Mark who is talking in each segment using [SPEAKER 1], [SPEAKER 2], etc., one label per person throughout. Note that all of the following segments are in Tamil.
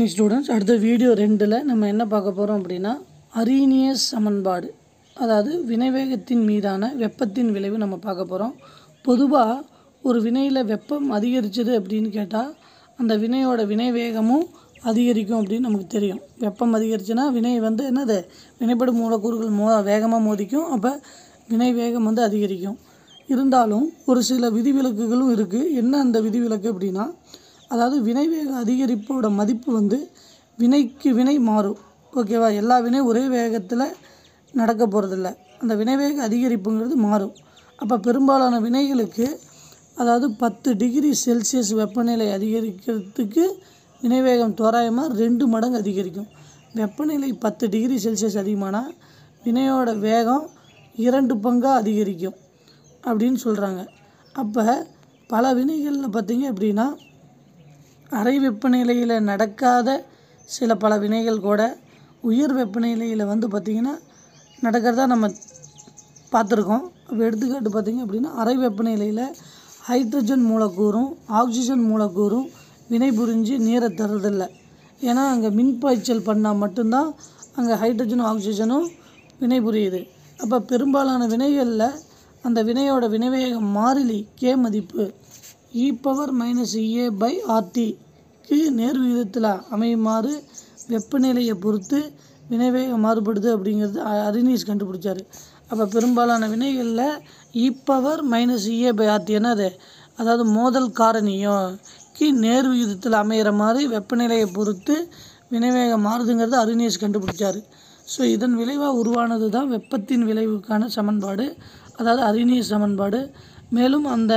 [SPEAKER 1] மார்னிங் ஸ்டூடெண்ட்ஸ் அடுத்த வீடியோ ரெண்டில் நம்ம என்ன பார்க்க போகிறோம் அப்படின்னா அரீனியஸ் சமன்பாடு அதாவது வினைவேகத்தின் மீதான வெப்பத்தின் விளைவு நம்ம பார்க்க போகிறோம் பொதுவாக ஒரு வினையில் வெப்பம் அதிகரிச்சது அப்படின்னு கேட்டால் அந்த வினையோட வினைவேகமும் அதிகரிக்கும் அப்படின்னு நமக்கு தெரியும் வெப்பம் அதிகரிச்சுன்னா வினை வந்து என்னது வினைப்படும் மூலக்கூறுகள் மோ வேகமாக மோதிக்கும் அப்போ வினை வேகம் வந்து அதிகரிக்கும் இருந்தாலும் ஒரு சில விதிவிலக்குகளும் இருக்குது என்ன அந்த விதிவிலக்கு அப்படின்னா அதாவது வினைவேக அதிகரிப்போட மதிப்பு வந்து வினைக்கு வினை மாறும் ஓகேவா எல்லா வினை ஒரே வேகத்தில் நடக்க போகிறதில்ல அந்த வினைவேக அதிகரிப்புங்கிறது மாறும் அப்போ பெரும்பாலான வினைகளுக்கு அதாவது பத்து டிகிரி செல்சியஸ் வெப்பநிலை அதிகரிக்கிறதுக்கு வினைவேகம் தோராயமாக ரெண்டு மடங்கு அதிகரிக்கும் வெப்பநிலை பத்து டிகிரி செல்சியஸ் அதிகமானால் வினையோட வேகம் இரண்டு பங்காக அதிகரிக்கும் அப்படின்னு சொல்கிறாங்க அப்போ பல வினைகளில் பார்த்தீங்க அப்படின்னா அறை வெப்பநிலையில் நடக்காத சில பல வினைகள் கூட உயர் வெப்பநிலையில் வந்து பார்த்திங்கன்னா நடக்கிறதா நம்ம பார்த்துருக்கோம் அப்போ எடுத்துக்காட்டு பார்த்திங்க அப்படின்னா அறை வெப்பநிலையில் ஹைட்ரஜன் மூலக்கூறும் ஆக்சிஜன் மூலக்கூறும் வினை புரிஞ்சு நீரை தருதில்லை ஏன்னா அங்கே மின் பாய்ச்சல் பண்ணால் மட்டும்தான் அங்கே ஹைட்ரஜனும் ஆக்சிஜனும் வினை புரியுது அப்போ பெரும்பாலான வினைகளில் அந்த வினையோட வினைவேக மாறிலி கே மதிப்பு e power minus E a by ஆர்டிக்கு நேர் விகிதத்தில் அமையுமாறு வெப்பநிலையை பொறுத்து வினைவேகம் மாறுபடுது அப்படிங்கிறது அ- அரினீஸ் கண்டுபிடிச்சாரு அப்போ பெரும்பாலான வினைகளில் e power minus E a by RT என்னது அதாவது மோதல் காரணியோக்கு நேர் விகிதத்தில் அமையிற மாதிரி வெப்பநிலையை பொறுத்து வினைவேகம் மாறுதுங்கிறது அரினீஸ் கண்டுபிடிச்சாரு ஸோ இதன் விளைவாக உருவானது தான் வெப்பத்தின் விளைவுக்கான சமன்பாடு அதாவது அரினியஸ் சமன்பாடு மேலும் அந்த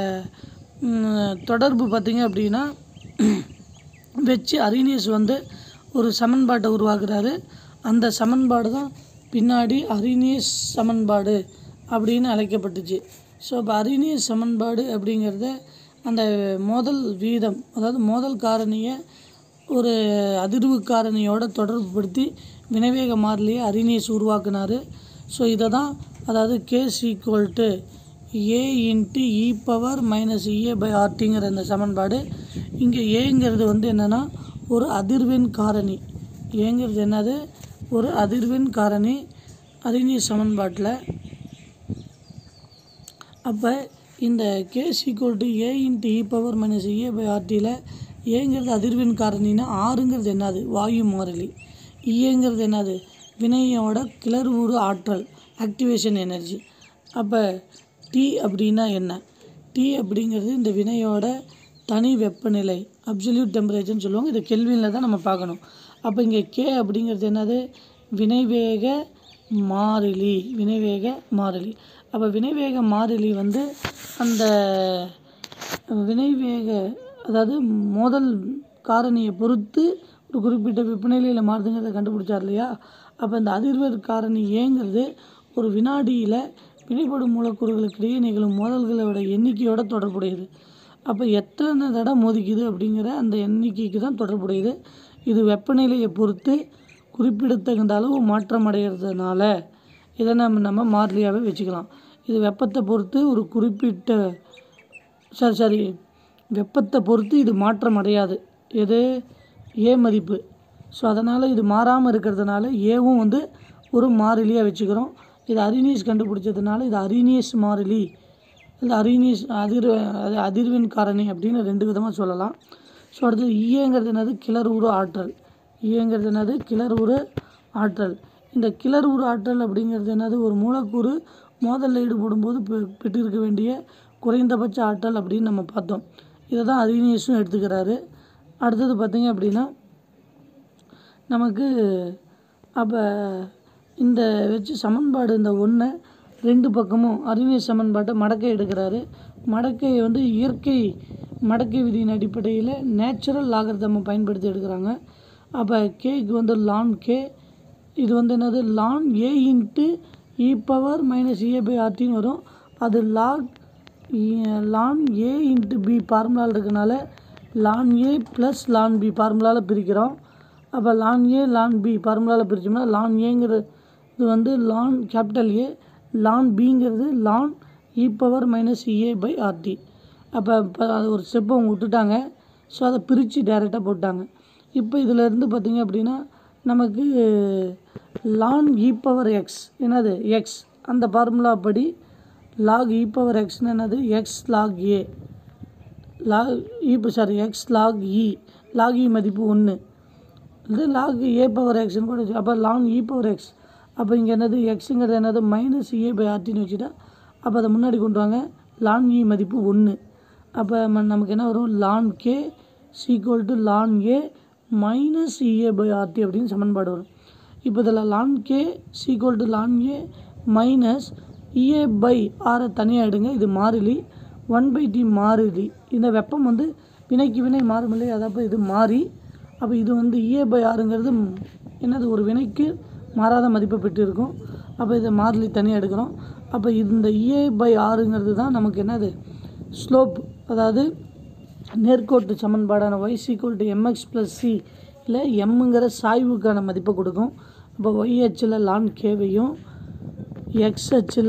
[SPEAKER 1] ம், தொடர்பு பார்த்திங்க அப்படின்னா வச்சு அரினியஸ் வந்து ஒரு சமன்பாட்டை உருவாக்குறாரு அந்த சமன்பாடு தான் பின்னாடி அரினியஸ் சமன்பாடு அப்படின்னு அழைக்கப்பட்டுச்சு ஸோ இப்போ அரினியஸ் சமன்பாடு அப்படிங்கிறத அந்த மோதல் வீதம் அதாவது மோதல் காரணியை ஒரு அதிர்வு காரணியோட தொடர்புபடுத்தி வினைவேக மாறிலியை அரினியஸ் உருவாக்குனார் ஸோ இதை தான் அதாவது K's equal to A into e power minus E a by ஆர்டிங்கிற இந்த சமன்பாடு இங்கே ஏங்கிறது வந்து என்னென்னா ஒரு அதிர்வெண் காரணி ஏங்கிறது என்னது ஒரு அதிர்வெண் காரணி அரினியஸ் சமன்பாட்டில் அப்போ இந்த K's equal to A into e power minus E a by ஆர்டியில் ஏங்கிறது அதிர்வெண் காரணினா ஆறுங்கிறது என்னது வாயு மாறிலி இஏங்கிறது என்னது வினையோட கிளர்வுறு ஆற்றல் ஆக்டிவேஷன் எனர்ஜி அப்போ டி அப்படின்னா என்ன டி அப்படிங்கிறது இந்த வினையோட தனி வெப்பநிலை அப்சல்யூட் டெம்பரேச்சர்னு சொல்லுவாங்க இது கெல்வினில் தான் நம்ம பார்க்கணும் அப்போ இங்கே கே அப்படிங்கிறது என்னது வினைவேக மாறிலி வினைவேக மாறிலி அப்போ வினைவேக மாறிலி வந்து அந்த வினைவேக அதாவது மோதல் காரணியை பொறுத்து ஒரு குறிப்பிட்ட வெப்பநிலையில் மாறுதுங்கிறத கண்டுபிடிச்சார் இல்லையா அப்போ இந்த அதிர்வெண் காரணி ஏங்கிறது ஒரு வினாடியில் வினைப்படும் மூலக்கூறுகளுக்கிடையே நிகழும் மோதல்களோட எண்ணிக்கையோட தொடர்புடையது அப்போ எத்தனை தடவை மோதிக்குது அப்படிங்கிற அந்த எண்ணிக்கைக்கு தான் தொடர்புடையது இது வெப்பநிலையை பொறுத்து குறிப்பிடத்தகுந்த அளவு மாற்றம் அடைகிறதுனால இதை நம்ம நம்ம மாறிலியாகவே வச்சுக்கலாம் இது வெப்பத்தை பொறுத்து ஒரு குறிப்பிட்ட சரி சரி வெப்பத்தை பொறுத்து இது மாற்றம் அடையாது எது ஏ மதிப்பு ஸோ அதனால் இது மாறாமல் இருக்கிறதுனால ஏவும் வந்து ஒரு மாறிலியாக வச்சுக்கிறோம் இது அரினியஸ் கண்டுபிடிச்சதுனால இது அரினியஸ் மாறிலி இது அரினியஸ் அதிர் அது அதிர்வெண் காரணி அப்படின்னு ரெண்டு விதமாக சொல்லலாம் ஸோ அடுத்தது ஈயங்கிறது என்னது கிளர் உரு ஆற்றல் ஈயங்கிறது என்னது கிளர் உரு ஆற்றல் இந்த கிளர் உரு ஆற்றல் அப்படிங்கிறது என்னது ஒரு மூலக்கூறு மோதலில் ஈடுபடும் போது பெ- பெற்றிருக்க வேண்டிய குறைந்தபட்ச ஆற்றல் அப்படின்னு நம்ம பார்த்தோம் இதை தான் அரினியஸும் எடுத்துக்கிறாரு அடுத்தது பார்த்தீங்க அப்படின்னா நமக்கு அப்போ இந்த வச்சு சமன்பாடு இந்த ஒன்றை ரெண்டு பக்கமும் அறிவியல் சமன்பாட்டை மடக்கை எடுக்கிறாரு மடக்கையை வந்து இயற்கை மடக்கை விதியின் அடிப்படையில் நேச்சுரல் லாகர்தம்மை பயன்படுத்தி எடுக்கிறாங்க அப்போ கேக்கு வந்து லான் கே இது வந்து என்னது ln A into e power minus A by ஆர்டின்னு வரும் அது log ln A into B ஃபார்முலாவில் இருக்கனால லான் ஏ ப்ளஸ் லான் பி ஃபார்முலாவில் பிரிக்கிறோம் அப்போ லான் ஏ லான் பி ஃபார்முலாவில் பிரித்தோம்னா லான் ஏங்கிற இது வந்து லான் கேபிட்டல் ஏ லான் பிங்கிறது ln e power minus E a by RT அப்போ இப்போ அது ஒரு ஸ்டெப்பை அவங்க விட்டுட்டாங்க ஸோ அதை பிரித்து டைரெக்டாக போட்டாங்க இப்போ இதிலேருந்து பார்த்தீங்க அப்படின்னா நமக்கு லான் இ பவர் எக்ஸ் என்னது எக்ஸ் அந்த ஃபார்முலா படி லாக் இ பவர் எக்ஸ்னு என்னது எக்ஸ் லாக் ஏ லாக் இப்போ sorry x log e log e மதிப்பு ஒன்று இது லாக் ஏ பவர் எக்ஸ்னு கூட வச்சு அப்போ லாங் இ பவர் எக்ஸ் அப்போ இங்கே என்னது எக்ஸுங்கிறது என்னது மைனஸ் ஏ பை ஆர்டின்னு வச்சுட்டா அப்போ அதை முன்னாடி கொண்டு வாங்க லான் இ மதிப்பு ஒன்று அப்போ ம- நமக்கு என்ன வரும் ln K is equal to ln A minus E a by RT அப்படின்னு சமன்பாடு வரும் இப்போ இதில் ln K is equal to ln A minus E a by ஆரை தனியாக எடுங்க இது மாறிலி ஒன் பை டி மாறிலி இந்த வெப்பம் வந்து வினைக்கு வினை மாறும் இல்லையா அதப்போ இது மாறி அப்போ இது வந்து இஏ பை ஆறுங்கிறது ம், என்னது ஒரு வினைக்கு மாறாத மதிப்பை பெற்றிருக்கும் அப்போ இதை மாறிலி தனியாக எடுக்கிறோம் அப்போ இந்த இஏ பை ஆறுங்கிறது தான் நமக்கு என்னது ஸ்லோப் அதாவது நேர்கோட்டு சமன்பாடான y is equal to mx plus c இல்லை எம்முங்கிற சாய்வுக்கான மதிப்பை கொடுக்கும் அப்போ ஒய் அச்சில் லான் கேவையும் எக்ஸ் அச்சில்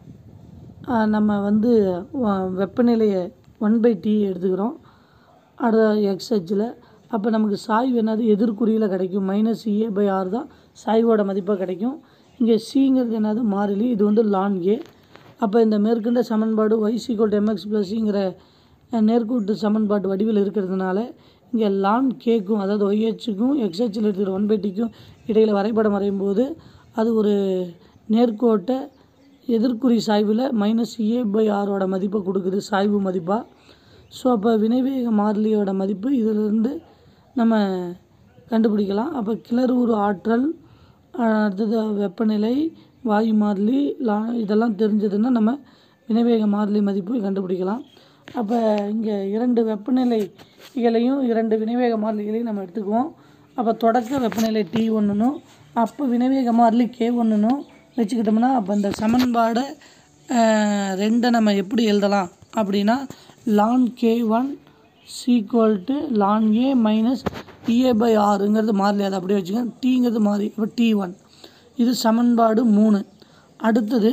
[SPEAKER 1] நம்ம வந்து வ- வெப்பநிலையை ஒன் பை டி எடுத்துக்கிறோம் அடுத்த எக்ஸ் அச்சில் அப்போ நமக்கு சாய்வு என்னது எதிர்குறியில் கிடைக்கும் மைனஸ் ஏ பை ஆர் தான் சாய்வோட மதிப்பாக கிடைக்கும் இங்கே சிங்கிறது என்னது மாறிலி இது வந்து லான் ஏ அப்போ இந்த மேற்கண்ட சமன்பாடு ஒய் சீக்வல் எம்எக்ஸ் ப்ளஸ்ங்கிற நேர்கூட்டு சமன்பாட்டு வடிவில் இருக்கிறதுனால இங்கே லான் கேக்கும் அதாவது ஒய்ஹெச்சுக்கும் எக்ஸ்ஹெச்சில் இருக்கிற ஒன் பை டிக்கும் இடையில் வரைபடம் வரையும் போது அது ஒரு நேர்கோட்டை எதிர்க்குறி சாய்வில் மைனஸ் ஏ பை ஆரோட மதிப்பை கொடுக்குது சாய்வு மதிப்பாக ஸோ அப்போ வினைவேக மாறிலியோட மதிப்பு இதிலிருந்து நம்ம கண்டுபிடிக்கலாம் அப்போ கிளறுவுரு ஆற்றல் அஹ், அடுத்தது வெப்பநிலை வாயு மாறிலி லா இதெல்லாம் தெரிஞ்சதுன்னா நம்ம வினைவேக மாறிலி மதிப்பு கண்டுபிடிக்கலாம் அப்போ இங்கே இரண்டு வெப்பநிலைகளையும் இரண்டு வினைவேக மாறிலிகளையும் நம்ம எடுத்துக்குவோம் அப்போ தொடக்க வெப்பநிலை டி ஒன்றுனும் அப்போ வினைவேக மாறிலி கே ஒன்றுனும் வச்சுக்கிட்டோம்னா அப்போ இந்த சமன்பாடை அஹ், ரெண்டை நம்ம எப்படி எழுதலாம் அப்படின்னா ln K one is equal to ln A minus E a by ஆறுங்கிறது மாறிலி அதை அப்படியே வச்சுக்கோங்க டீங்கிறது மாறி இப்போ டி ஒன் இது சமன்பாடு மூணு அடுத்தது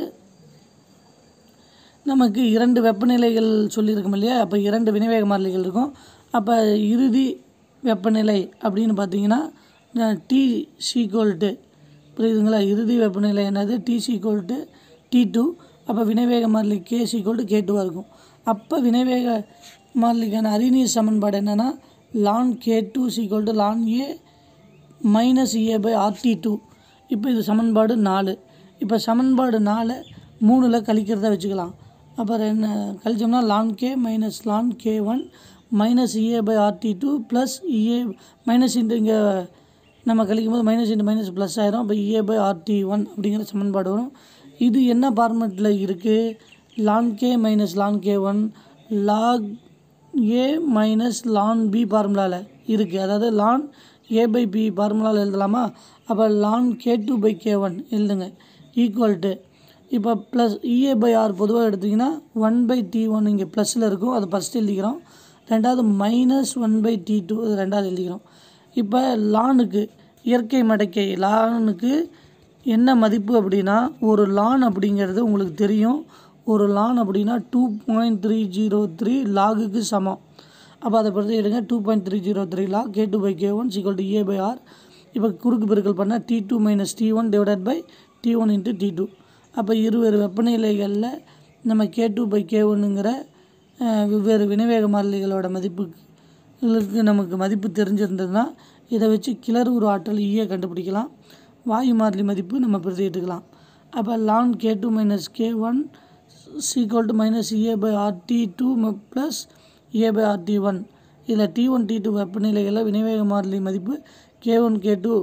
[SPEAKER 1] நமக்கு இரண்டு வெப்பநிலைகள் சொல்லியிருக்கோம் இல்லையா அப்போ இரண்டு வினைவேக மாறிலிகள் இருக்கும் அப்போ இறுதி வெப்பநிலை அப்படின்னு பார்த்தீங்கன்னா டி சீக்வல்ட்டு புரியுதுங்களா இறுதி வெப்பநிலை என்னது டி சீக்வல்ட்டு டி டூ அப்போ வினைவேக மாறிலி கே சீக்வல் டு கே டூவாக இருக்கும் அப்போ வினைவேக மாறிலிக்கான அறிநீர் சமன்பாடு என்னென்னா ln K two is equal to ln A minus A by RT two இப்போ இது சமன்பாடு நாலு இப்போ சமன்பாடு நாலை மூணில் கழிக்கிறதா வச்சுக்கலாம் அப்புறம் என்ன கழிச்சோம்னா ln K minus ln K one minus E a by RT two plus E a minus into இங்கே நம்ம கழிக்கும் போது மைனஸ் இன்ட்டு மைனஸ் ப்ளஸ் ஆயிரும் அப்போ இஏ பை ஆர்டி ஒன் அப்படிங்கிற சமன்பாடு வரும் இது என்ன ஃபார்மெட்டில் இருக்குது ln K minus ln K one log A minus ln B ஃபார்முலாவில் இருக்குது அதாவது லான் ஏ பை பி ஃபார்முலாவில் எழுதலாமா அப்போ ln K two by K one எழுதுங்க ஈக்குவல் டு இப்போ ப்ளஸ் இஏ பை ஆர் பொதுவாக எடுத்திங்கன்னா ஒன் பை டி ஒன் இங்கே ப்ளஸில் இருக்கும் அதை ஃபஸ்ட் எழுதிக்கிறோம் ரெண்டாவது minus one by T two அது ரெண்டாவது எழுதிக்கிறோம் இப்போ லானுக்கு இயற்கை மடக்கை லானுக்கு என்ன மதிப்பு அப்படின்னா ஒரு லான் அப்படிங்கிறது உங்களுக்கு தெரியும் ஒரு லான் அப்படின்னா two point three zero three லாகுக்கு சமம் அப்போ அதை பொறுத்து எடுங்க two point three zero three log K two by K one is equal to A by R இப்போ குறுக்கு பெருக்கல் பண்ணால் T two minus T one divided by T one into T two அப்போ இருவேறு வெப்பநிலைகளில் நம்ம கே டூ பை கே ஒன்னுங்கிற வெவ்வேறு வினைவேக மாறிலிகளோட மதிப்புகளுக்கு நமக்கு மதிப்பு தெரிஞ்சிருந்ததுன்னா இதை வச்சு கிளறு ஒரு ஆற்றல் ஈயை கண்டுபிடிக்கலாம் வாயு மாறிலி மதிப்பு நம்ம பிரதியிட்டுக்கலாம் அப்போ ln K two minus K one is equal to minus A by R T two plus A by R T one இதில் டி ஒன் டி டூ வெப்பநிலைகளில் வினைவேக மாறிலி மதிப்பு கே ஒன் கே டூ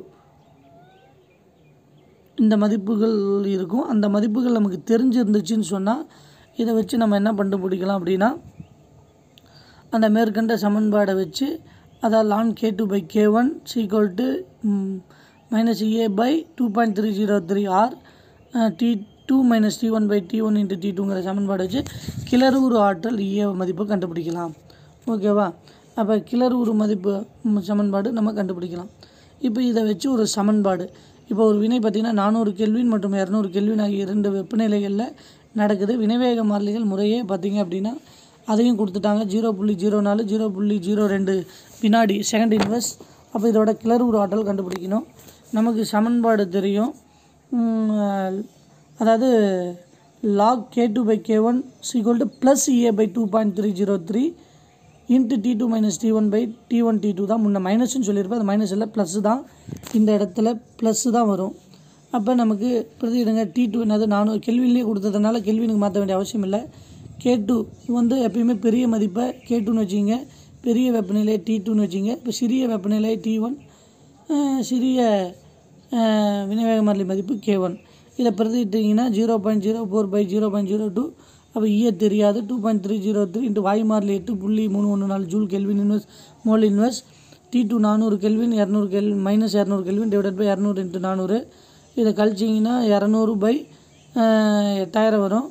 [SPEAKER 1] இந்த மதிப்புகள் இருக்கும் அந்த மதிப்புகள் நமக்கு தெரிஞ்சிருந்துச்சுன்னு சொன்னால் இதை வச்சு நம்ம என்ன கண்டுபிடிக்கலாம் அப்படின்னா அந்த மேற்கண்ட சமன்பாடை வச்சு அதாவது ln K two by K one is equal to minus A by two point three zero three R T two minus T one by T one into T டூங்கிற சமன்பாடு வச்சு கிளறுவுரு ஆற்றல் இஏ மதிப்பை கண்டுபிடிக்கலாம் ஓகேவா அப்போ கிளறுவுரு மதிப்பு ம், சமன்பாடு நம்ம கண்டுபிடிக்கலாம் இப்போ இதை வச்சு ஒரு சமன்பாடு இப்போ ஒரு வினை பார்த்திங்கன்னா நானூறு கெல்வின் மற்றும் இரநூறு கெல்வின் ஆகிய இரண்டு வெப்பநிலைகளில் நடக்குது வினைவேக மாறிலிகள் முறையே பார்த்திங்க அப்படின்னா அதையும் கொடுத்துட்டாங்க ஜீரோ புள்ளி ஜீரோ நாலு ஜீரோ புள்ளி ஜீரோ ரெண்டு வினாடி செகண்ட் இன்வெர்ஸ் அப்போ இதோட கிளறுவுரு ஆற்றல் கண்டுபிடிக்கணும் நமக்கு சமன்பாடு தெரியும் உம், அதாவது log K two by K one is equal to plus A by two point three zero three into T two minus T one by T one T two தான் முன்ன மைனஸ்னு சொல்லியிருப்பேன் அது மைனஸ் இல்லை ப்ளஸ் தான் இந்த இடத்துல ப்ளஸ்ஸு தான் வரும் அப்போ நமக்கு பிரதியிடுங்க டி டூ என்னது நானூறு கெல்வின்லேயே கொடுத்ததுனால கெல்வினுக்கு மாற்ற வேண்டிய அவசியம் இல்லை கே டூ வந்து எப்பயுமே பெரிய மதிப்பை கே டூன்னு வச்சிங்க பெரிய வெப்பநிலை டி டூன்னு வச்சிங்க இப்போ சிறிய வெப்பநிலை டி ஒன் சிறிய அஹ், வினைவேக மாறிலி மதிப்பு கே ஒன் இதை பிரதிட்டிங்கன்னா zero point zero four by zero point zero two அப்போ ஈய தெரியாது two point three zero three into வாயு மாறிலி எட்டு புள்ளி மூணு ஒன்று நாலு joule kelvin inverse mole inverse T two நானூறு கெல்வின் இரநூறு கெல் மைனஸ் இரநூறு கெல்வின் டிவைடட் பை இரநூறு இன்ட்டு நானூறு இதை கழிச்சிங்கன்னா இரநூறு பை எட்டாயிரம் வரும்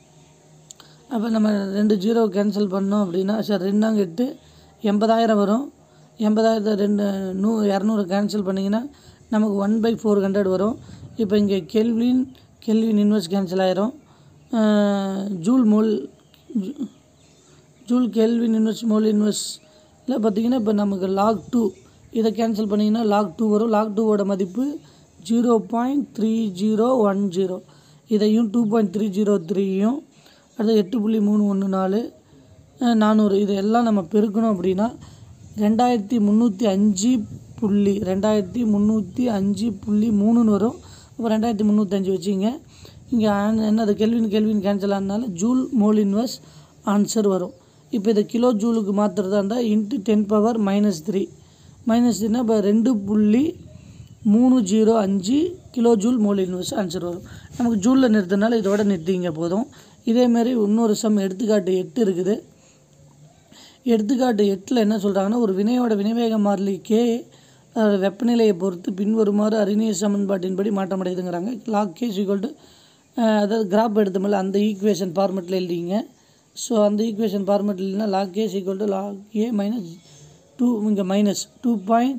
[SPEAKER 1] அப்போ நம்ம ரெண்டு ஜீரோ கேன்சல் பண்ணோம் அப்படின்னா சார் ரெண்டாங்க எட்டு எண்பதாயிரம் வரும் எண்பதாயிரத்தை ரெண்டு நூ இரநூறு கேன்சல் பண்ணிங்கன்னா நமக்கு ஒன் பை ஃபோர் ஹண்ட்ரட் வரும் இப்போ இங்கே கெல்வின் கெல்வின் இன்வெஸ்ட் கேன்சல் ஆயிரும் அஹ், ஜூல் மோல் ஜூ- ஜூல் கெல்வின் இன்வெஸ்ட் மோல் இன்வெஸ்ட்டில் பார்த்தீங்கன்னா இப்போ நமக்கு லாக் டூ இதை கேன்சல் பண்ணிங்கன்னா லாக் டூ வரும் லாக் டூவோட மதிப்பு zero point three zero one zero இதையும் டூ பாயிண்ட் த்ரீ ஜீரோ த்ரீயும் அடுத்து எட்டு புள்ளி மூணு ஒன்று நாலு அஹ், நானூறு இது எல்லாம் நம்ம பெருக்கணும் அப்படின்னா ரெண்டாயிரத்தி முந்நூற்றி அஞ்சு புள்ளி ரெண்டாயிரத்தி முந்நூற்றி அஞ்சு புள்ளி மூணுன்னு வரும் அப்போ ரெண்டாயிரத்தி முந்நூற்றஞ்சு வச்சுங்க இங்கே என்னது கெல்வின் கெல்வின் கேன்சல் ஆனதுனால ஜூல் மோல் இன்வெர்ஸ் ஆன்சர் வரும் இப்போ இதை கிலோ ஜூலுக்கு மாற்றுறதா இருந்தால் into ten power minus three minus த்ரீனா இப்போ ரெண்டு புள்ளி மூணு ஜீரோ அஞ்சு kilo joule mole inverse answer வரும் நமக்கு ஜூலில் நிறுத்தினால இதோட நிறுத்திங்க போதும் இதேமாரி இன்னொரு சம் எடுத்துக்காட்டு எட்டு இருக்குது எடுத்துக்காட்டு எட்டில் என்ன சொல்கிறாங்கன்னா ஒரு வினையோட வினைவேக மாறிலி கே அதோட வெப்பநிலையை பொறுத்து பின்வருமாறு அறிஞர் சமன்பாட்டின்படி மாற்றமடையுதுங்கிறாங்க லாக் கே ஈக்குவல் டு அதாவது கிராப் எடுத்தோம்ல அந்த ஈக்குவேஷன் ஃபார்மெட்டில் எழுதிங்க ஸோ அந்த ஈக்குவேஷன் ஃபார்மெட்டில் இல்லைன்னா log K equal to log A minus two இங்கே minus two point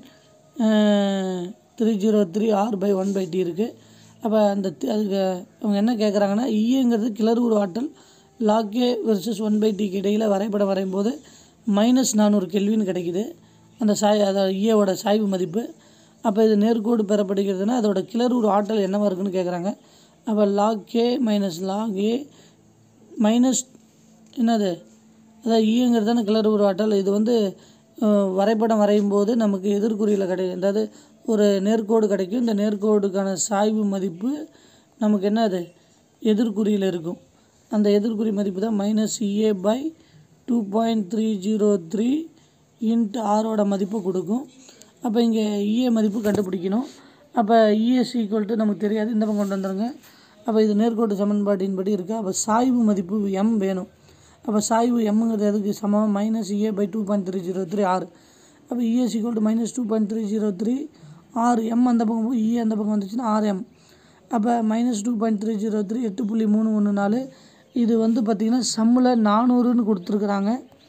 [SPEAKER 1] three zero three R by one by T இருக்குது அப்போ அந்த தி- அதுக்கு அவங்க என்ன கேட்குறாங்கன்னா ஈங்கிறது கிளறுவுரு ஆற்றல் log A versus one by டிக்கு இடையில் வரைபடம் வரையும் போது மைனஸ் நானூறு கெல்வின் கிடைக்குது அந்த சாய் அதாவது ஈயோட சாய்வு மதிப்பு அப்போ இது நேர்கோடு பெறப்படுகிறதுனா அதோட கிளறுவுரு ஆற்றல் என்னவா இருக்குன்னு கேட்குறாங்க அப்போ log K minus log A minus என்னது அதாவது ஈங்கிறது தானே கிளறு ஒரு ஆற்றல் இது வந்து அஹ், வரைபடம் வரையும் போது நமக்கு எதிர்குறியில் கிடைக்கும் அதாவது ஒரு நேர்கோடு கிடைக்கும் இந்த நேர்கோடுக்கான சாய்வு மதிப்பு நமக்கு என்னது எதிர்குறியில் இருக்கும் அந்த எதிர்குறி மதிப்பு தான் minus E a by two point three zero three into ஆரோட மதிப்பு கொடுக்கும் அப்போ இங்கே இஏ மதிப்பு கண்டுபிடிக்கணும் அப்போ இஎஸ் ஈக்குவல் டு நமக்கு தெரியாது இந்த பக்கம் கொண்டு வந்துருங்க அப்போ இது நேர்கோட்டு சமன்பாட்டின்படி இருக்குது அப்போ சாய்வு மதிப்பு எம் வேணும் அப்போ சாய்வு எம்ங்கிறது எதுக்கு சமம் minus E a by two point three zero three ஆறு அப்போ E's equal to minus two point three zero three ஆறு எம் அந்த பக்கம் போய் இஏ அந்த பக்கம் வந்துச்சுன்னா ஆறு எம் அப்போ minus two point three zero three எட்டு புள்ளி மூணு ஒன்று நாலு இது வந்து பார்த்திங்கன்னா சம்மில் நானூறுன்னு கொடுத்துருக்குறாங்க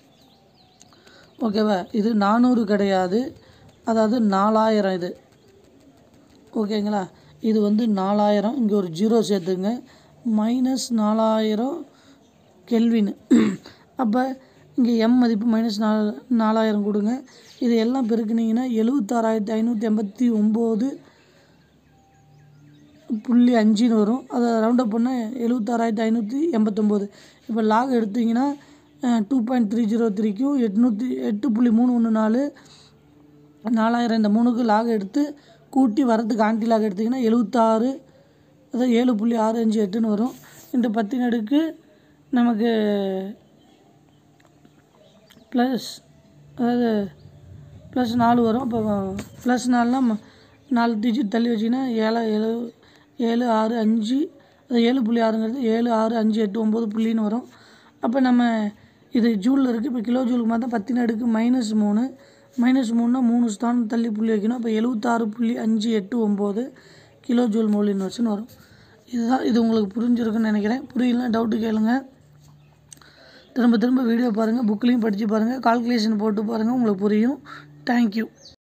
[SPEAKER 1] ஓகேவா இது நானூறு கிடையாது அதாவது நாலாயிரம் இது ஓகேங்களா இது வந்து நாலாயிரம் இங்கே ஒரு ஜீரோ சேர்த்துங்க மைனஸ் நாலாயிரம் கெல்வின் அப்போ இங்கே எம் மதிப்பு மைனஸ் நாலு நாலாயிரம் கொடுங்க இது எல்லாம் பெருக்குனீங்கன்னா எழுபத்தாறாயிரத்தி ஐநூற்றி எண்பத்தி ஒம்பது புள்ளி அஞ்சுன்னு வரும் அதை ரவுண்டப் பண்ணால் எழுபத்தாறாயிரத்தி ஐநூற்றி எண்பத்தொம்போது இப்போ லாக் எடுத்தீங்கன்னா டூ பாயிண்ட் த்ரீ ஜீரோ த்ரீக்கும் எட்நூற்றி எட்டு புள்ளி மூணு ஒன்று நாலு நாலாயிரம் இந்த மூணுக்கு லாக் எடுத்து கூட்டி வரதுக்கு ஆன்டி லாக் எடுத்திங்கன்னா எழுபத்தாறு அதாவது ஏழு புள்ளி ஆறு அஞ்சு எட்டுன்னு வரும் இந்த பத்தின் அடுக்கு நமக்கு ப்ளஸ் அதாவது ப்ளஸ் நாலு வரும் அப்போ ப்ளஸ் நாலுனா நாலு டிஜிட் தள்ளி வச்சிங்கன்னா ஏழு ஏழு ஏழு ஆறு அஞ்சு அது ஏழு புள்ளி ஆறுங்கிறது ஏழு ஆறு அஞ்சு எட்டு ஒம்பது புள்ளின்னு வரும் அப்போ நம்ம இது ஜூலில் இருக்குது இப்போ கிலோ ஜூலுக்கு பார்த்தா பத்தின அடுக்கு மைனஸ் மூணு மைனஸ் மூணுனா மூணு ஸ்தானம் தள்ளி புள்ளி வைக்கணும் அப்போ எழுபத்தாறு புள்ளி அஞ்சு எட்டு ஒம்பது கிலோ ஜூல் மோல் இன்வெர்ஸ்னு வரும் இதுதான் இது உங்களுக்கு புரிஞ்சிருக்குன்னு நினைக்கிறேன் புரியலனா டவுட்டு கேளுங்க திரும்ப திரும்ப வீடியோ பாருங்கள் புக்லேயும் படித்து பாருங்கள் கால்குலேஷன் போட்டு பாருங்கள் உங்களுக்கு புரியும் தேங்க்யூ